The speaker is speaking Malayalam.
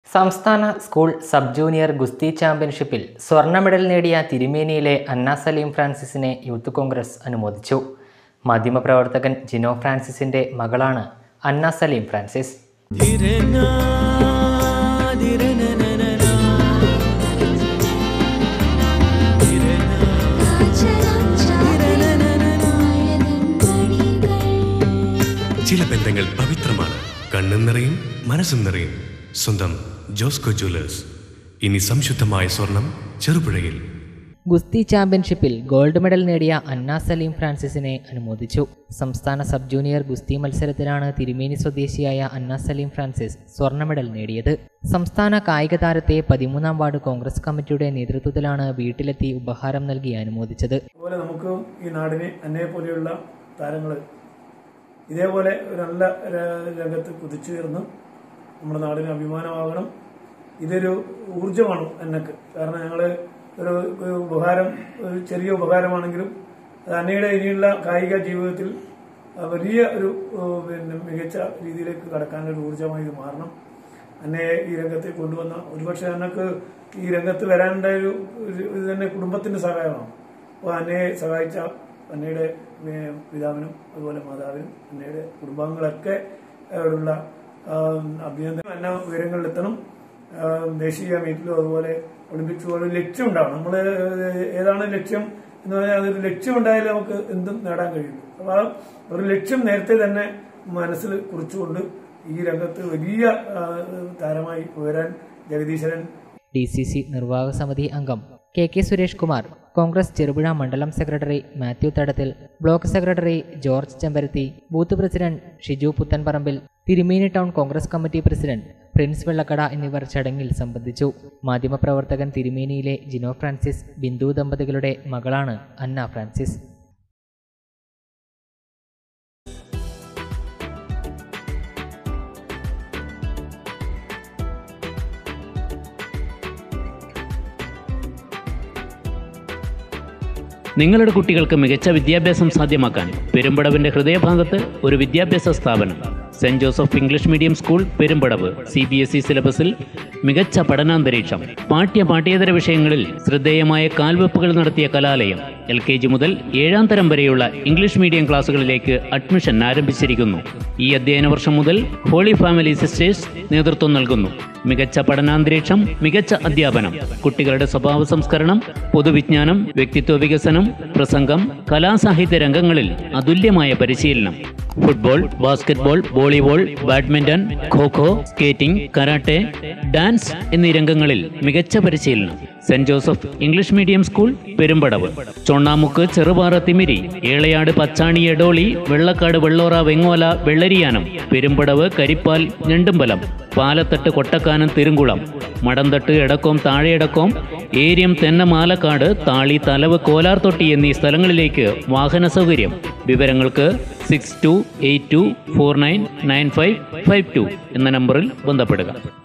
സംസ്ഥാന സ്കൂൾ സബ് ജൂനിയർ ഗുസ്തി ചാമ്പ്യൻഷിപ്പിൽ സ്വർണ്ണ മെഡൽ നേടിയ തിരുമേനിയിലെ അന്ന സലീം ഫ്രാൻസിസിനെ യൂത്ത് കോൺഗ്രസ് അനുമോദിച്ചു മാധ്യമപ്രവർത്തകൻ ജിനോ ഫ്രാൻസിസിന്റെ മകളാണ് അന്ന സലീം ഫ്രാൻസിസ് ചില ബന്ധങ്ങൾ പവിത്രമാണ് കണ്ണും നിറയും മനസ്സും നിറയും സ്വന്തം ജോസ്കോ ജ്വല്ലേഴ്സ് ഇനി സംശുദ്ധമായ സ്വർണം ചെറുപുഴയിൽ ഗുസ്തി ചാമ്പ്യൻഷിപ്പിൽ ഗോൾഡ് മെഡൽ നേടിയ അന്ന സലീം ഫ്രാൻസിസിനെ അനുമോദിച്ചു സംസ്ഥാന സബ് ജൂനിയർ ഗുസ്തി മത്സരത്തിലാണ് തിരുമേനി സ്വദേശിയായ അന്ന സലീം ഫ്രാൻസിസ് സ്വർണ്ണ മെഡൽ നേടിയത് സംസ്ഥാന കായിക താരത്തെ പതിമൂന്നാം വാർഡ് കോൺഗ്രസ് കമ്മിറ്റിയുടെ നേതൃത്വത്തിലാണ് വീട്ടിലെത്തി ഉപഹാരം നൽകി അനുമോദിച്ചത് അതുപോലെ നമുക്ക് ഈ നാടിനെ അന്നയെ പോലെയുള്ള താരങ്ങൾ ഇതേപോലെ ഒരു നല്ല ര- രംഗത്ത് കുതിച്ചുയർന്ന് നമ്മുടെ നാടിന് അഭിമാനമാകണം ഇതൊരു ഊർജമാണ് എന്നക്ക് കാരണം ഞങ്ങൾ ഒരു ഒരു ഉപകാരം ഒരു ചെറിയ ഉപകാരമാണെങ്കിലും അത് അന്നയുടെ ഇനിയുള്ള കായിക ജീവിതത്തിൽ ആ, വലിയ ഒരു ഏഹ്, പിന്നെ മികച്ച രീതിയിലേക്ക് കടക്കാനൊരു ഊർജമായി ഇത് മാറണം അന്നയെ ഈ രംഗത്തേക്ക് കൊണ്ടുവന്ന ഒരുപക്ഷെ അന്നക്ക് ഈ രംഗത്ത് വരാനുള്ള ഒരു ഒരു ഇത് തന്നെ കുടുംബത്തിന്റെ സഹായമാണ് അപ്പോൾ അന്നയെ സഹായിച്ച അന്നയുടെ ഏഹ്, പിതാവിനും അതുപോലെ മാതാവിനും അന്നയുടെ കുടുംബാംഗങ്ങളൊക്കെ ഉള്ള അഭിനന്ദനം അന്ന ഉയരങ്ങളിലെത്തണം ആ, ദേശീയ മീറ്റിലും അതുപോലെ ഒളിമ്പിക്സ് പോലെ ഒരു ലക്ഷ്യം ഉണ്ടാവണം നമ്മൾ ഏതാണ് ലക്ഷ്യം എന്ന് പറഞ്ഞാൽ അതൊരു ലക്ഷ്യം ഉണ്ടായാലേ നമുക്ക് എന്തും നേടാൻ കഴിയുള്ളൂ അപ്പോൾ ആ ഒരു ലക്ഷ്യം നേരത്തെ തന്നെ മനസ്സിൽ കുറിച്ചുകൊണ്ട് ഈ രംഗത്ത് വലിയ ആ, താരമായി ഉയരാൻ ജഗദീശ്വരൻ ഡി സി സി നിർവാഹക സമിതി അംഗം K K Suresh Kumar Congress Cherupuzha മണ്ഡലം secretary Mathew Thadathil block secretary George Chembarathi booth president Shiju Puthanparambil Thirumeni town Congress committee president Prince Vellakkada എന്നിവർ ചടങ്ങിൽ സംബന്ധിച്ചു മാധ്യമപ്രവർത്തകൻ തിരുമേനിയിലെ ജിനോ ഫ്രാൻസിസ് ബിന്ദു ദമ്പതികളുടെ മകളാണ് അന്ന ഫ്രാൻസിസ് നിങ്ങളുടെ കുട്ടികൾക്ക് മികച്ച വിദ്യാഭ്യാസം സാധ്യമാക്കാൻ പെരുമ്പടവിന്റെ ഹൃദയഭാഗത്ത് ഒരു വിദ്യാഭ്യാസ സ്ഥാപനം സെന്റ് Joseph English medium school Perumpadavu C B S E സിലബസിൽ മികച്ച പഠനാന്തരീക്ഷം പാഠ്യ പാഠ്യേതര വിഷയങ്ങളിൽ ശ്രദ്ധേയമായ കാൽവെപ്പുകൾ നടത്തിയ കലാലയം എൽ കെ ജി മുതൽ ഏഴാം തരം വരെയുള്ള ഇംഗ്ലീഷ് മീഡിയം ക്ലാസുകളിലേക്ക് അഡ്മിഷൻ ആരംഭിച്ചിരിക്കുന്നു ഈ അധ്യയന വർഷം മുതൽ ഹോളി ഫാമിലി സിസ്റ്റേഴ്സ് നേതൃത്വം നൽകുന്നു മികച്ച പഠനാന്തരീക്ഷം മികച്ച അധ്യാപനം കുട്ടികളുടെ സ്വഭാവ സംസ്കരണം പൊതുവിജ്ഞാനം വ്യക്തിത്വ വികസനം പ്രസംഗം കലാസാഹിത്യ രംഗങ്ങളിൽ അതുല്യമായ പരിശീലനം football basketball volleyball badminton kho kho skating karate dance എന്നീ രംഗങ്ങളിൽ മികച്ച പരിശീലനം സെന്റ് Joseph English medium school Perumpadavu Chonnamukku Cherupara Thimiri Elayad Pachani Edoli Vellakkad Vellora Vengola Vellariyanam Perumpadavu Karippal Njandumbalam Palathattu Kottakkanam Thirunkulam Madanthattu Edakkom Thazheyadakkom Eriyam Thennamalakkad Thali Thalavu Kolarthotti എന്നീ സ്ഥലങ്ങളിലേക്ക് വാഹന സൗകര്യം വിവരങ്ങൾക്ക് six two eight two four nine nine five five two എന്ന നമ്പറിൽ ബന്ധപ്പെടുക